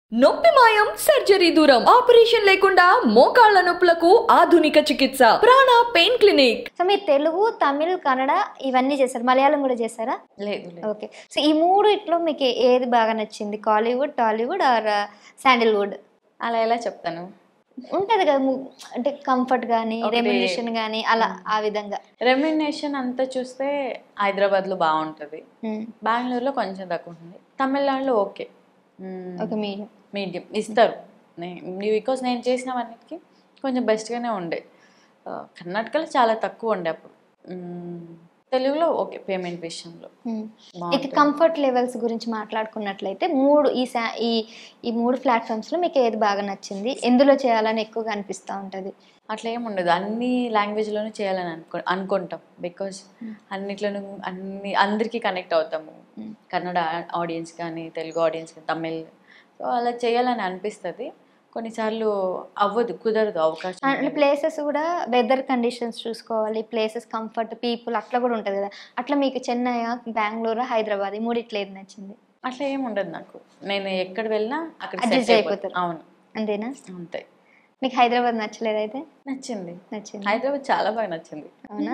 నొప్పి మాయం సర్జరీ దూరం ఆపరేషన్ లేకుండా మోకాళ్ల నొప్పులకు ఆధునిక చికిత్స ప్రాణ పెయిన్ క్లినిక్ సో మీరు తెలుగు తమిళ్ కన్నడ ఇవన్నీ చేశారు మలయాళం కూడా చేశారా లేదు లేదు ఓకే సో ఈ మూడు ఇట్లో మీకు ఏది బాగా నచ్చింది కాలీవుడ్ టాలీవుడ్ ఆర్ శాండిల్వుడ్ అలా ఎలా చెప్తాను ఉంటది కదా ము- అంటే కంఫర్ట్ కానీ ఒకటి- రెమ్యునేషన్ కానీ అలా ఆ విధంగా రెమ్యునేషన్ అంతా చూస్తే హైదరాబాద్లో బాగుంటుంది మ్మ్. బెంగళూరులో కొంచెం తక్కువ ఉంటుంది తమిళనాడులో ఓకే ఒక మీడియం మీడియం ఇస్తారు బికాస్ నేను చేసినవన్నిటికి కొంచెం బెస్ట్గానే ఉండే ఆ, కర్ణాటకలో చాలా తక్కువ ఉండే అప్పుడు మ్మ్. తెలుగులో ఓకే పేమెంట్ విషయంలో ఇక బాగుంటుంది. కంఫర్ట్ లెవెల్స్ గురించి మాట్లాడుకున్నట్లయితే మూడు ఈ సా- ఈ ఈ మూడు ప్లాట్ఫామ్స్లో మీకు ఏది బాగా నచ్చింది ఎందులో చేయాలని ఎక్కువగా అనిపిస్తూ ఉంటుంది అట్లా ఏం ఉండదు అన్ని లాంగ్వేజ్లోనూ చేయాలని అనుకో అనుకుంటాం బికాజ్ అన్నిట్లోనూ అన్ని అందరికీ కనెక్ట్ అవుతాము Hmm. కన్నడ ఆడియన్స్ కానీ తెలుగు ఆడియన్స్ కానీ తమిళ్ సో అలా చేయాలని అనిపిస్తుంది కొన్నిసార్లు అవ్వదు కుదరదు అవకాశం అంటే అనేది. ప్లేసెస్ కూడా వెదర్ కండిషన్స్ చూసుకోవాలి ప్లేసెస్ కంఫర్ట్ పీపుల్ అట్లా కూడా ఉంటుంది కదా అట్లా మీకు చెన్నై బెంగళూరు హైదరాబాద్ ఈ మూడిట్లో ఏది నచ్చింది అట్లా ఏం ఉండదు నాకు నేను ఎక్కడ వెళ్ళినా అక్కడ Adjust set అయిపోతారు. అయిపోతాను అవును అంతేనా అంతే మీకు హైదరాబాద్ నచ్చలేదు అయితే నచ్చింది నచ్చింది హైదరాబాద్ చాలా బాగా నచ్చింది అవునా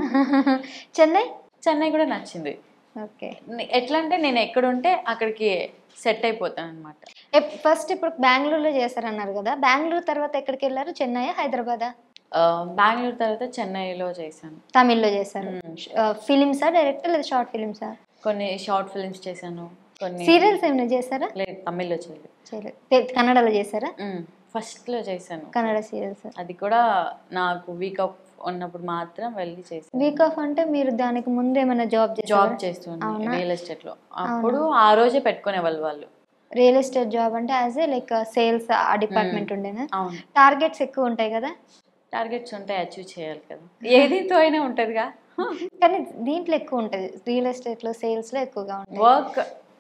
చెన్నై చెన్నై కూడా నచ్చింది ఓకే నే- ఎట్లా అంటే నేను ఎక్కడ ఉంటే అక్కడికి సెట్ అయిపోతాను అనమాట ఫస్ట్ ఇప్పుడు బెంగళూరులో చేశారన్నారు కదా బెంగళూరు తర్వాత ఎక్కడికి వెళ్ళారు చెన్నై హైదరాబాదా బెంగళూరు తర్వాత చెన్నైలో చేశాను తమిళ్లో చేశారు ఫిలిమ్సా డైరెక్ట్ లేదా షార్ట్ ఫిలిమ్సా కొన్ని షార్ట్ ఫిల్మ్స్ చేశాను కొన్ని సీరియల్స్ ఏమైనా చేశారా లేదు తమిళ్లో చేయలేదు చేయలేదు తె- కన్నడలో చేశారా ఫస్ట్లో చేశాను కన్నడ సీరియల్స్ అది కూడా నాకు వీక్ ఆఫ్ ఉన్నప్పుడు మాత్రం వెళ్ళి చేశాను వీక్ ఆఫ్ అంటే మీరు దానికి ముందు ఏమైనా జాబ్ జాబ్ చేశారా చేస్తున్నాను అవునా? రియల్ ఎస్టేట్ లో అప్పుడు ఆ రోజే పెట్టుకునే వాళ్ళు వాళ్ళు రియల్ ఎస్టేట్ జాబ్ అంటే యాజ్ ఏ లైక్ సేల్స్ ఆ డిపార్ట్మెంట్ ఉండేనా అవును టార్గెట్స్ ఎక్కువ ఉంటాయి కదా టార్గెట్స్ ఉంటే అచీవ్ చేయాలి కదా ఏదితో అయినా ఉంటుందిగా కానీ దీంట్లో ఎక్కువ ఉంటుంది రియల్ ఎస్టేట్ లో సేల్స్ లో ఎక్కువగా ఉంటుంది వర్క్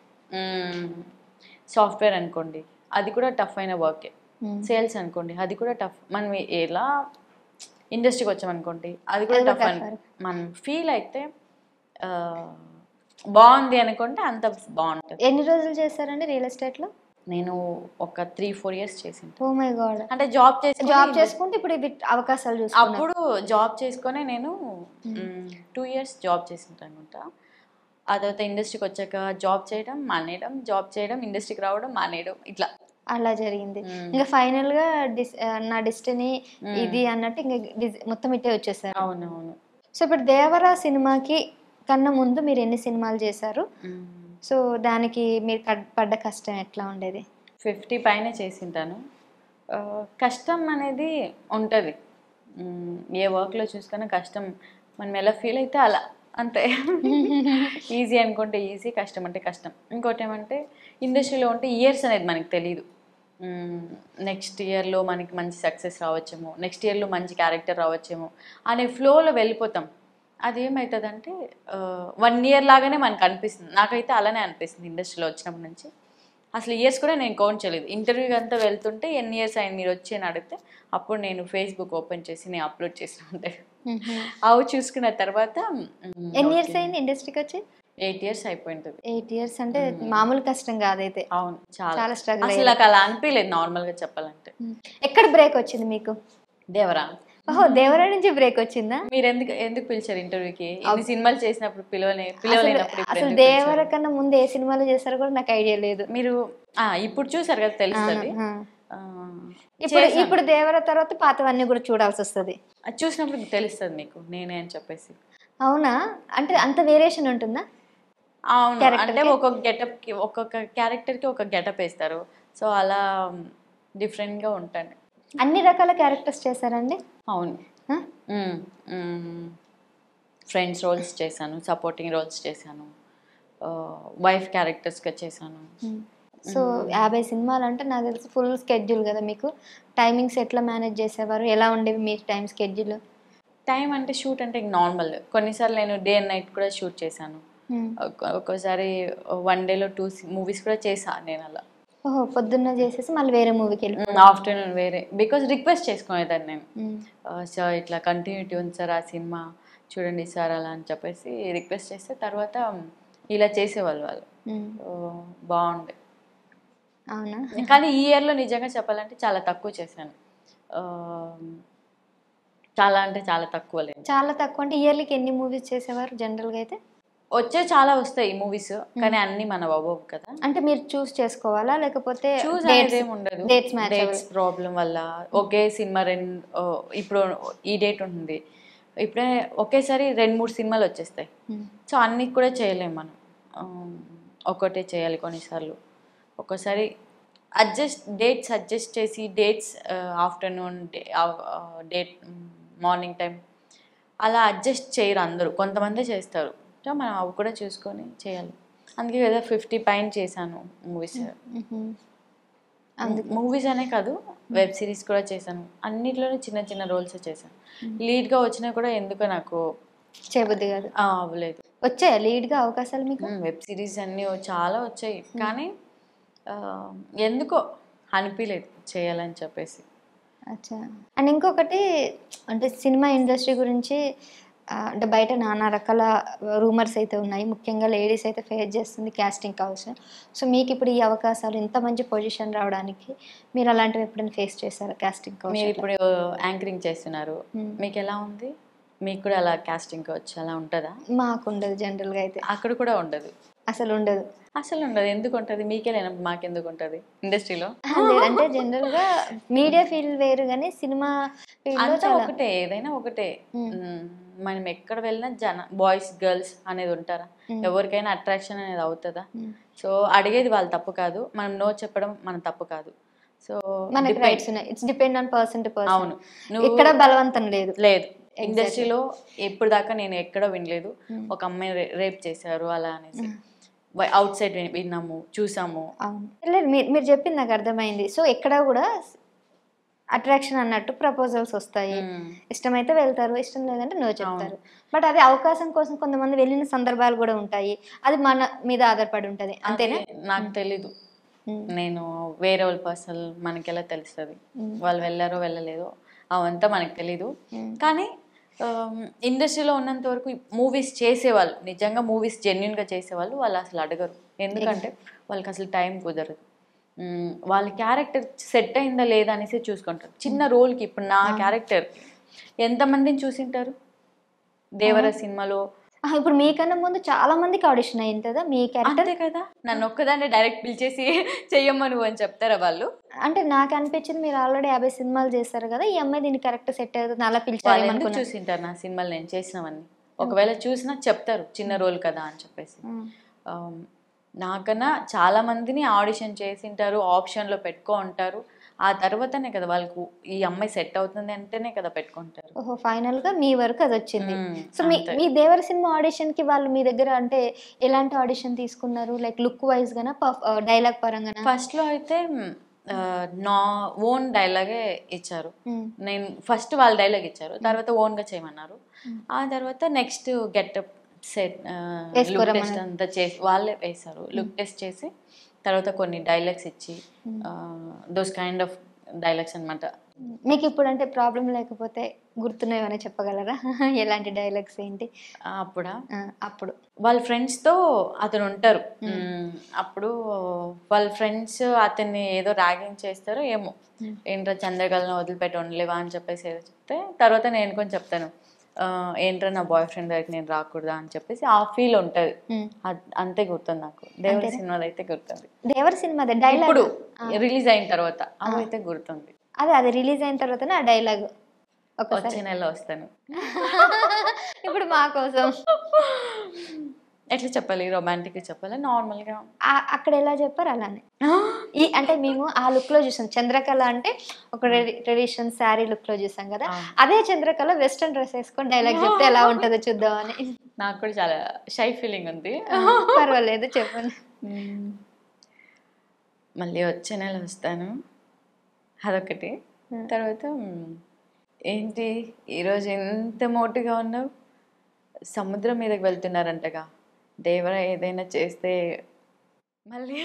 సాఫ్ట్వేర్ అనుకోండి అది కూడా టఫ్ అయిన వర్కే Hmm. సేల్స్ అనుకోండి అది కూడా టఫ్ మనం ఎలా ఇండస్ట్రీకి వచ్చామనుకోండి అది కూడా అది కూడా టఫ్ tough అని work. మనం ఫీల్ అయితే ఆ, బాగుంది అనుకుంటే అంత బాగుంటుంది ఎన్ని రోజులు చేశారండి రియల్ ఎస్టేట్ లో నేను ఒక త్రీ ఫోర్ ఇయర్స్ చేసింది ఓ మై గాడ్ అంటే జాబ్ చేసి జాబ్ చేసుకుంటే ఇప్పుడు ఇవి అవకాశాలు చూసుకున్నారు అప్పుడు జాబ్ చేసుకొని నేను టూ ఇయర్స్ జాబ్ చేసింటాను అనుకుంటా ఆ తర్వాత ఇండస్ట్రీకి వచ్చాక జాబ్ చేయడం మానేయడం జాబ్ చేయడం ఇండస్ట్రీకి రావడం మానేయడం ఇట్లా అలా జరిగింది మ్మ్. ఇంకా ఫైనల్ గా డిస్ ఆ, నా డిస్టనీ ఇది అన్నట్టు ఇంకా డిస్- మొత్తం ఇట్టే వచ్చేసారు అవునవును సో ఇప్పుడు దేవరా సినిమాకి కన్నా ముందు మీరు ఎన్ని సినిమాలు చేశారు సో దానికి మీరు కడ్- పడ్డ కష్టం ఎట్లా ఉండేది ఫిఫ్టీ పైన చేసింటాను ఆ, కష్టం అనేది ఉంటుంది ఏ వర్క్లో చూసుకున్నా కష్టం మనం ఎలా ఫీల్ అయితే అలా అంతే ఈజీ అనుకుంటే ఈజీ కష్టం అంటే కష్టం ఇంకోటి ఏమంటే ఇండస్ట్రీలో ఉంటే ఇయర్స్ అనేది మనకి తెలియదు నెక్స్ట్ ఇయర్లో మనకి మంచి సక్సెస్ రావచ్చేమో నెక్స్ట్ ఇయర్లో మంచి క్యారెక్టర్ రావచ్చేమో అనే ఫ్లోలో వెళ్ళిపోతాం అది ఏమవుతుందంటే వన్ ఇయర్ లాగానే మనకు అనిపిస్తుంది నాకైతే అలానే అనిపిస్తుంది ఇండస్ట్రీలో వచ్చినప్పటి నుంచి అసలు ఇయర్స్ కూడా నేను కౌంట్ చేయలేదు ఇంటర్వ్యూకి అంతా వెళ్తుంటే ఎన్ని ఇయర్స్ అయింది మీరు వచ్చి అని అడిగితే అప్పుడు నేను ఫేస్బుక్ ఓపెన్ చేసి నేను అప్లోడ్ చేసిన ఉంటే అవి చూసుకున్న తర్వాత ఎన్ని ఇయర్స్ అయింది ఇండస్ట్రీకి వచ్చి ఎయిట్ ఇయర్స్ అయిపోయింటుంది ఎయిట్ ఇయర్స్ అంటే మామూలు కష్టం కాదైతే అవును చాలా చాలా struggle అసలు నాకు అలా అనిపించలేదు నార్మల్గా చెప్పాలంటే ఎక్కడ బ్రేక్ వచ్చింది మీకు దేవరా ఓహో దేవరా నుంచి బ్రేక్ వచ్చిందా మీరు ఎందుకు ఎందుకు పిలిచారు ఇంటర్వ్యూకి ఎన్ని సినిమాలు చేసినప్పుడు పిలవలే పిలవలేనప్పుడు ఇప్పుడు అసలు ఎందుకు దేవర పిలిచారు? కన్నా ముందు ఏ సినిమాలు చేస్తారో కూడా నాకు ఐడియా లేదు మీరు ఆ, ఇప్పుడు చూసారు కదా తెలుస్తుంది ఆ. ఆ, ఇప్పుడు చేశాను. ఇప్పుడు దేవర తర్వాత పాతవన్నీ కూడా చూడాల్సి వస్తుంది అది చూసినప్పుడు తెలుస్తుంది మీకు నేనే అని చెప్పేసి అవునా అంటే అంత వేరియేషన్ ఉంటుందా అవును Character అంటే కి? ఒక్కొక్క గెటప్ కి ఒక్కొక్క క్యారెక్టర్ కి ఒక గెటప్ వేస్తారు సో అలా డిఫరెంట్ గా ఉంటాను అన్ని రకాల క్యారెక్టర్స్ చేశారండి అవును ఆ? ఫ్రెండ్స్ రోల్స్ చేశాను సపోర్టింగ్ రోల్స్ చేశాను వైఫ్ క్యారెక్టర్స్గా చేశాను సో యాభై సినిమాలు అంటే నాకు తెలిసి ఫుల్ స్కెడ్యూల్ కదా మీకు టైమింగ్స్ ఎట్లా మేనేజ్ చేసేవారు ఎలా ఉండేవి మీ టైం స్కెడ్యూల్ టైం అంటే షూట్ అంటే నార్మల్ కొన్నిసార్లు నేను డే అండ్ నైట్ కూడా షూట్ చేశాను ఒక్క- ఒక్కోసారి వన్ డేలో టూ మూవీస్ కూడా చేశాను నేను అలా ఓహో పొద్దున్న చేసేసి మళ్ళీ వేరే మూవీకి వెళ్ళి ఆఫ్టర్నూన్ వేరే బికాజ్ రిక్వెస్ట్ చేసుకునేదాన్ని నేను సార్ ఇట్లా కంటిన్యూటీ ఉంది సార్ ఆ సినిమా చూడండి సార్ అలా అని చెప్పేసి రిక్వెస్ట్ చేస్తే తర్వాత ఇలా చేసేవాళ్ళు వాళ్ళు So, బాగుండే అవునా కానీ ఈ ఇయర్లో నిజంగా చెప్పాలంటే చాలా తక్కువ చేశాను ఆ, చాలా అంటే చాలా తక్కువ లేదు చాలా తక్కువ అంటే ఇయర్లీకి ఎన్ని మూవీస్ చేసేవారు జనరల్గా అయితే వచ్చే చాలా వస్తాయి మూవీస్ కానీ అన్ని మన బాబు కదా అంటే మీరు చూస్ చేసుకోవాలా లేకపోతే చూస్ dates- అనేది ఏమి ఉండదు dates match డేట్స్ ప్రాబ్లం వల్ల ఒకే సినిమా రెండు ఓ, ఇప్పుడు ఈ డేట్ ఉంటుంది ఇప్పుడే ఒకేసారి రెండు మూడు సినిమాలు వచ్చేస్తాయి Hmm. సో అన్ని కూడా చేయలేం మనం ఆ, ఒకటే చేయాలి కొన్నిసార్లు ఒక్కోసారి అడ్జస్ట్ డేట్స్ అడ్జస్ట్ చేసి dates afternoon date morning time అలా అడ్జస్ట్ చేయరు అందరూ కొంతమందే చేస్తారు సో మనం అవి కూడా చూసుకొని చేయాలి అందుకే కదా ఫిఫ్టీ పైన చేశాను మూవీస్ మ్మ్. మూవీస్ అనే కాదు వెబ్ సిరీస్ కూడా చేశాను అన్నిట్లోనే చిన్న చిన్న రోల్స్ చేశాను లీడ్గా వచ్చినా కూడా ఎందుకో నాకు చేయబుద్ది కాదు ఆ, అవ్వలేదు వచ్చాయా లీడ్గా అవకాశాలు మీకు వెబ్ సిరీస్ అన్నీ చాలా వచ్చాయి కానీ ఆ, ఎందుకో అనిపించలేదు చేయాలని చెప్పేసి అచ్చా అండ్ ఇంకొకటి అంటే సినిమా ఇండస్ట్రీ గురించి ఆ, అంటే బయట నానా రకాల రూమర్స్ అయితే ఉన్నాయి ముఖ్యంగా లేడీస్ అయితే ఫేస్ చేస్తుంది క్యాస్టింగ్ కౌస్ సో మీకు ఇప్పుడు ఈ అవకాశాలు ఇంత మంచి పొజిషన్ రావడానికి మీరు అలాంటివి ఎప్పుడైనా ఫేస్ చేశారా క్యాస్టింగ్ కౌస్ మీరు ఇప్పుడు యాంకరింగ్ చేస్తున్నారు Hmm. మీకు ఎలా ఉంది మీకు కూడా అలా కాస్టింగ్ వచ్చి అలా ఉంటుందా మాకు ఉండదు జనరల్గా అయితే అక్కడ కూడా ఉండదు అసలు ఉండదు అసలు ఉండదు ఎందుకు ఉంటుంది మీకే లేనప్పుడు మాకెందుకు ఉంటుంది ఇండస్ట్రీలో లేదు, అంటే జనరల్గా మీడియా ఫీల్డ్ వేరు కానీ సినిమా ఫీల్డ్లో అంతా చాలా ఒకటే ఏదైనా ఒకటే మ్మ్. మనం ఎక్కడ వెళ్ళినా జన బాయ్స్ గర్ల్స్ అనేది ఉంటారా ఎవరికైనా అట్రాక్షన్ అనేది అవుతుందా సో అడిగేది వాళ్ళ తప్పు కాదు మనం నో చెప్పడం మన తప్పు కాదు సో మనకి రైట్స్ ఉన్నాయి it's depend on person to person అవును నువ్వు ఇక్కడ బలవంతం లేదు లేదు ఇండస్ట్రీలో ఎప్పుడు దాకా నేను ఎక్కడో వినలేదు ఒక అమ్మాయి రేప్ చేశారు అలా అనేసి అవుట్ సైడ్ విన్నాము చూసాము అవును లేదు మీరు మీరు చెప్పింది నాకు అర్థమైంది సో ఎక్కడ కూడా అట్రాక్షన్ అన్నట్టు ప్రపోజల్స్ వస్తాయి మ్మ్. ఇష్టమైతే వెళ్తారు ఇష్టం లేదంటే నో చెప్తారు బట్ అది అవకాశం కోసం కొంతమంది వెళ్ళిన సందర్భాలు కూడా ఉంటాయి అది మన మీద ఆధారపడి ఉంటది అంతేనా అది నాకు తెలీదు మ్మ్. నేను వేరే వాళ్ళ పర్సనల్ మనకి ఎలా తెలుస్తుంది వాళ్ళు వెళ్ళారో వెళ్ళలేదో అవంతా మనకు తెలీదు కానీ ఇండస్ట్రీలో ఉన్నంత వరకు మూవీస్ చేసేవాళ్ళు నిజంగా మూవీస్ జెన్యున్గా చేసేవాళ్ళు వాళ్ళు అసలు అడగరు ఎందుకంటే వాళ్ళకి అసలు టైం కుదరదు మ్మ్, వాళ్ళ క్యారెక్టర్ సెట్ అయిందా లేదా అనేసి చూసుకుంటారు చిన్న రోల్కి ఇప్పుడు నా క్యారెక్టర్ ఎంతమందిని చూసింటారు దేవర సినిమాలో ఆ, ఇప్పుడు మీకన్నా ముందు చాలా మందికి ఆడిషన్ అయింది కదా మీ క్యారెక్టర్ అంతే కదా నన్ను ఒక్కదాన్ని డైరెక్ట్ పిలిచేసి చెయ్యమ్మా నువ్వు అని చెప్తారా వాళ్ళు అంటే నాకు అనిపించింది మీరు ఆల్రెడీ యాభై సినిమాలు చేస్తారు కదా ఈ అమ్మాయి దీనికి కరెక్ట్ సెట్ అవుతుంది అలా వాళ్ళు పిలిచారు ఎందుకు అనుకున్నాను చూసింటారు నా సినిమాలు నేను చేసినవన్నీ ఒకవేళ చూసినా చెప్తారు చిన్న రోల్ కదా అని చెప్పేసి ఆమ్, నాకన్నా చాలా మందిని ఆడిషన్ చేసింటారు ఆప్షన్లో పెట్టుకో ఉంటారు ఆ తర్వాతనే కదా వాళ్ళకు ఈ అమ్మాయి సెట్ అవుతుంది అంటేనే కదా పెట్టుకుంటారు ఓహో ఫైనల్ గా మీ వరకు అది వచ్చింది మ్మ్, సో మీ అంతే. మీ దేవర సినిమా ఆడిషన్ కి వాళ్ళు మీ దగ్గర అంటే ఎలాంటి ఆడిషన్ తీసుకున్నారు లైక్ లుక్ వైజ్ గానా డైలాగ్ పరంగానా ఫస్ట్లో అయితే మ్, ఆ, నా ఓన్ డైలాగే ఇచ్చారు మ్మ్. నేను ఫస్ట్ వాళ్ళ డైలాగ్ ఇచ్చారు తర్వాత ఓన్గా చేయమన్నారు ఆ తర్వాత నెక్స్ట్ గెటప్ సెట్ లుక్ వేసుకోరమ్మన్నారు. టెస్ట్ అంతా చేసి వాళ్ళే వేశారు లుక్ టెస్ట్ చేసి తర్వాత కొన్ని డైలాగ్స్ ఇచ్చి దోస్ కైండ్ ఆఫ్ డైలాగ్స్ అనమాట మీకు ఇప్పుడు అంటే ప్రాబ్లం లేకపోతే గుర్తున్నాయని చెప్పగలరా ఎలాంటి డైలాగ్స్ ఏంటి అప్పుడా ఆ, అప్పుడు వాళ్ళ ఫ్రెండ్స్తో అతను ఉంటారు మ్మ్. అప్పుడు వాళ్ళ ఫ్రెండ్స్ అతన్ని ఏదో ర్యాగింగ్ చేస్తారో ఏమో ఏంట్రా చంద్రకళను వదిలిపెట్టి ఉండలేవా అని చెప్పేసి ఏదో చెప్తే తర్వాత నేను కొంచెం చెప్తాను "ఆ, ఏంట్రా నా బాయ్ ఫ్రెండ్ దగ్గరికి నేను రాకూడదా అని చెప్పేసి ఆ ఫీల్ ఉంటుంది మ్మ్. అంతే గుర్తుంది నాకు దేవుడి సినిమాలో అయితే గుర్తుంది దేవర సినిమా డైలాగ్ ఇప్పుడు రిలీజ్ అయిన తర్వాత అవి అయితే గుర్తుంది అదే అది రిలీజ్ అయిన తర్వాతనే ఆ డైలాగ్ ఒకసారి వచ్చే నెల వస్తాను ఇప్పుడు మా కోసం ఎట్లా చెప్పాలి రొమాంటిక్ చెప్పాలి నార్మల్గా ఆ- అక్కడ ఎలా చెప్పారు అలానే ఈ అంటే మేము ఆ లుక్ లో చూసాం చంద్రకళ అంటే ఒక ట్రెడిషన్ శారీ లుక్ లో చూసాం కదా ఆ. అదే చంద్రకళ వెస్ట్రన్ డ్రెస్ వేసుకొని డైలాగ్ చెప్తే ఎలా ఉంటుందో చూద్దామని నాకు కూడా చాలా షై ఫీలింగ్ ఉంది పర్వాలేదు చెప్పండి మళ్ళీ వచ్చే నెల వస్తాను అదొకటి తర్వాత మ్, ఏంటి ఈరోజు ఎంత మోటుగా ఉన్నావు సముద్రం మీదకి వెళ్తున్నారంటగా దేవర ఏదైనా చేస్తే మళ్ళీ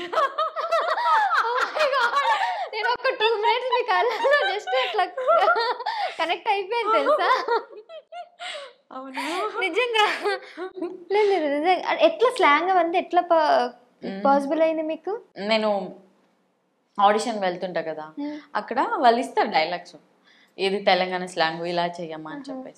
నేను ఒక టూ మినిట్స్ మీ కళ్ళలో జస్ట్ ఇట్లా కనెక్ట్ అయిపోయింది తెలుసా అవునా నిజంగా లేదు లేదు నిజంగా ఎట్లా స్లాంగ్ అవంతా ఎట్లా పాసిబుల్ అయింది మీకు నేను ఆడిషన్ వెళ్తుంటా కదా అక్కడ వాళ్ళు ఇస్తారు డైలాగ్స్ ఇది తెలంగాణ స్లాంగ్ ఇలా చెయ్యమ్మా అని చెప్పేసి